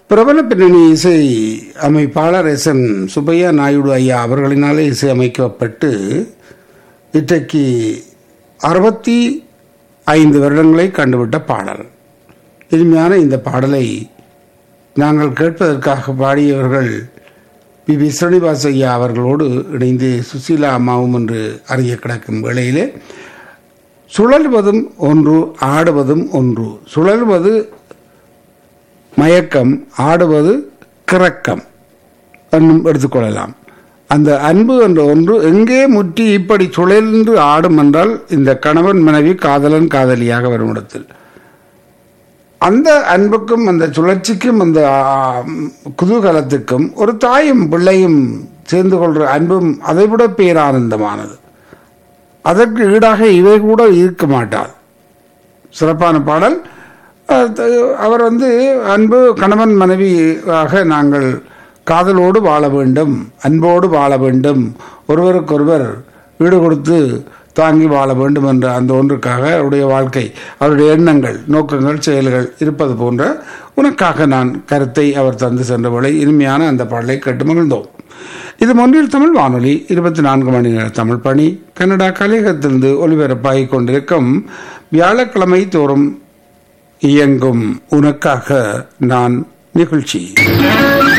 பிரபல பின்னணி இசை அமைப்பாளர் எஸ் என் சுப்பையா நாயுடு ஐயா அவர்களினாலே இசை அமைக்கப்பட்டு இன்றைக்கு அறுபத்தி ஐந்து வருடங்களை கண்டுவிட்ட பாடல் இனிமையான இந்த பாடலை நாங்கள் கேட்பதற்காக பாடியவர்கள் பி வி ஸ்ரீனிவாஸ் ஐயா அவர்களோடு இணைந்து சுசீலா அம்மாவும் என்று அறிய கிடக்கும் வேளையிலே சுழல்வதும் ஒன்று ஆடுவதும் ஒன்று சுழல்வது மயக்கம் ஆடுவது கிறக்கம் என்னும் எடுத்துக்கொள்ளலாம் அந்த அன்பு என்ற ஒன்று எங்கே முற்றி இப்படி சுழன்று ஆடும் என்றால் இந்த கணவன் மனைவி காதலன் காதலியாக வரும் இடத்தில் அந்த அன்புக்கும் அந்த சுழற்சிக்கும் அந்த ஆ, குதூகலத்துக்கும் ஒரு தாயும் பிள்ளையும் சேர்ந்து கொள்கிற அன்பும் அதைவிட பேரானந்தமானது அதற்கு ஈடாக இவை கூட இருக்க மாட்டார் சிறப்பான பாடல் அஹ், த- அவர் வந்து அன்பு கணவன் மனைவியாக நாங்கள் காதலோடு வாழ வேண்டும் அன்போடு வாழ வேண்டும் ஒருவருக்கொருவர் ஈடு கொடுத்து தாங்கி வாழ வேண்டும் என்ற அந்த ஒன்றுக்காக அவருடைய வாழ்க்கை அவருடைய எண்ணங்கள் நோக்கங்கள் செயல்கள் இருப்பது போன்ற உனக்காக நான் கருத்தை அவர் தந்து சென்றவளை இனிமையான அந்த பாடலை கேட்டு மகிழ்ந்தோம் இது மொன்றில் தமிழ் வானொலி இருபத்தி நான்கு மணி நேர தமிழ் பணி கனடா கலையகத்திலிருந்து ஒலிபரப்பாகிக் கொண்டிருக்கும் வியாழக்கிழமை தோறும் இயங்கும் உனக்காக நான் நிகழ்ச்சி